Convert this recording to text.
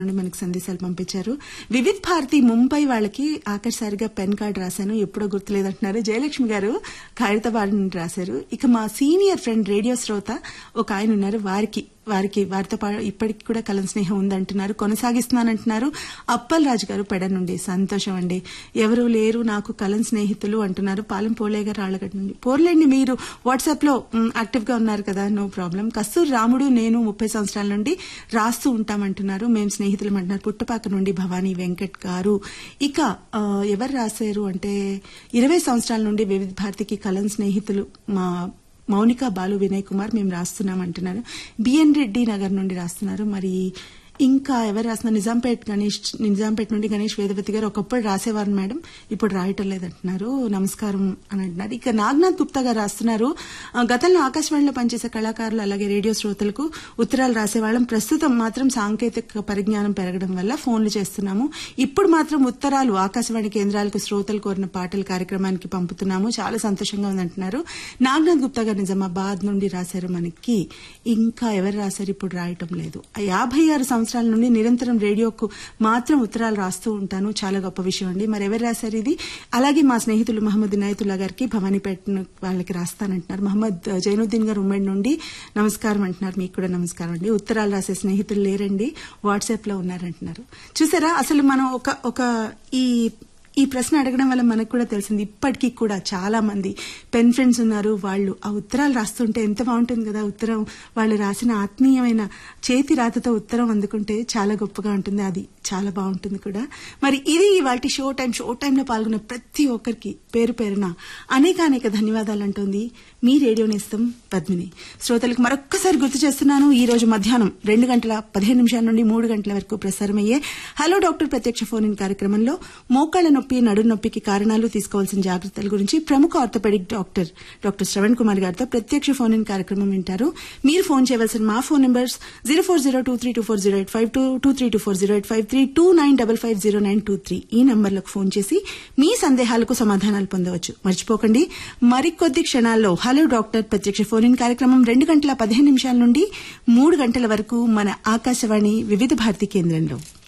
నుండి మనకి సందేశాలు పంపించారు వివిధ్ భారతి ముంబై వాళ్ళకి ఆఖరిసారిగా పెన్ కార్డ్ రాశాను ఎప్పుడో గుర్తులేదంటున్నారు జయలక్ష్మి గారు ఖైరతాబాద్ నుండి రాశారు ఇక మా సీనియర్ ఫ్రెండ్ రేడియో శ్రోత ఒక ఆయన ఉన్నారు వారికి వారికి వారితో పాటు ఇప్పటికి కూడా కలం స్నేహం ఉందంటున్నారు కొనసాగిస్తున్నానంటున్నారు అప్పల్ రాజు గారు పెడ నుండి సంతోషం అండి ఎవరు లేరు నాకు కలం స్నేహితులు అంటున్నారు పాలెం పోలే గారు రాళ్ళగడ్డ నుండి పోర్లేండి మీరు వాట్సాప్ లో యాక్టివ్ గా ఉన్నారు కదా నో ప్రాబ్లం కస్తూర్ రాముడు నేను ముప్పై సంవత్సరాల నుండి రాస్తూ ఉంటామంటున్నారు మేము స్నేహితులం అంటున్నారు పుట్టపాక నుండి భవానీ వెంకట్ గారు ఇక ఆ, ఎవరు రాశారు అంటే ఇరవై సంవత్సరాల నుండి వివిధ భారతికి కలం స్నేహితులు మా మౌనిక బాలు వినయ్ కుమార్ మేము రాస్తున్నాం అంటున్నారు బిఎన్ రెడ్డి నగర్ నుండి రాస్తున్నారు మరి ఇంకా ఎవరు రాస్తున్నారు నిజాంపేట్ గణేష్ నిజాంపేట నుండి గణేష్ వేదవతి గారు ఒకప్పుడు రాసేవారు మేడం ఇప్పుడు రాయటం లేదంటున్నారు నమస్కారం అని అంటున్నారు ఇక నాగనాథ్ గుప్తా గారు రాస్తున్నారు ఆ, గతంలో ఆకాశవాణిలో పనిచేసే కళాకారులు అలాగే రేడియో శ్రోతలకు ఉత్తరాలు రాసేవాళ్ళం ప్రస్తుతం మాత్రం సాంకేతిక పరిజ్ఞానం పెరగడం వల్ల ఫోన్లు చేస్తున్నాము ఇప్పుడు మాత్రం ఉత్తరాలు ఆకాశవాణి కేంద్రాలకు శ్రోతలు కోరిన పాటల కార్యక్రమానికి పంపుతున్నాము చాలా సంతోషంగా ఉందంటున్నారు నాగనాథ్ గుప్తా గారు నిజామాబాద్ నుండి రాశారు మనకి ఇంకా ఎవరు రాశారు ఇప్పుడు రాయటం లేదు ఆ యాభై ఆరు సంవత్సరాల నుండి నిరంతరం రేడియోకు మాత్రం ఉత్తరాలు రాస్తూ ఉంటాను చాలా గొప్ప విషయం అండి మరి ఎవరు రాశారు ఇది అలాగే మా స్నేహితులు మహమ్మద్ ఇనాయతుల్లా గారికి భవానీపేట వాళ్ళకి రాస్తానంటున్నారు మహమ్మద్ జైనుద్దీన్ గారు ఉమ్మడి నుండి నమస్కారం అంటున్నారు మీకు కూడా నమస్కారం అండి ఉత్తరాలు రాసే స్నేహితులు లేరండి వాట్సాప్ లో ఉన్నారంటున్నారు చూసారా అసలు మనం ఒక ఒక ఈ ఈ ప్రశ్న అడగడం వల్ల మనకు కూడా తెలిసింది ఇప్పటికీ కూడా చాలా మంది పెన్ ఫ్రెండ్స్ ఉన్నారు వాళ్ళు ఆ ఉత్తరాలు రాస్తుంటే ఎంత బాగుంటుంది కదా ఉత్తరం వాళ్ళు రాసిన ఆత్మీయమైన చేతి రాతతో ఉత్తరం అందుకుంటే చాలా గొప్పగా ఉంటుంది అది చాలా బాగుంటుంది కూడా మరి ఇది వాటి షో టైం షో టైంలో పాల్గొన్న ప్రతి ఒక్కరికి పేరు పేరున అనేక అనేక ధన్యవాదాలు అంటుంది మీ రేడియో నేస్తం పద్మిని శ్రోతలకు మరొక్కసారి గుర్తు చేస్తున్నాను ఈ రోజు మధ్యాహ్నం రెండు గంటల పదిహేను నిమిషాల నుండి మూడు గంటల వరకు ప్రసారమయ్యే హలో డాక్టర్ ప్రత్యక్ష ఫోన్ ఇన్ కార్యక్రమంలో మోకాళ్ల నొప్పి నడు నొప్పికి కారణాలు తీసుకోవాల్సిన జాగ్రత్తల గురించి ప్రముఖ orthopedic doctor doctor Shravan Kumar గారితో ప్రత్యక్ష ఫోన్ ఇన్ కార్యక్రమం వింటారు మీరు ఫోన్ చేయవలసిన మా phone numbers zero four zero two three two four zero eight five two two three two four zero eight five three two nine double five zero nine two three ఈ నంబర్లకు phone చేసి మీ సందేహాలకు సమాధానాలు పొందవచ్చు మర్చిపోకండి మరికొద్ది క్షణాల్లో హలో డాక్టర్ ప్రత్యక్ష ఫోన్ ఇన్ కార్యక్రమం రెండు గంటల పదిహేను నిమిషాల నుండి మూడు గంటల వరకు మన ఆకాశవాణి వివిధ భారతి కేంద్రంలో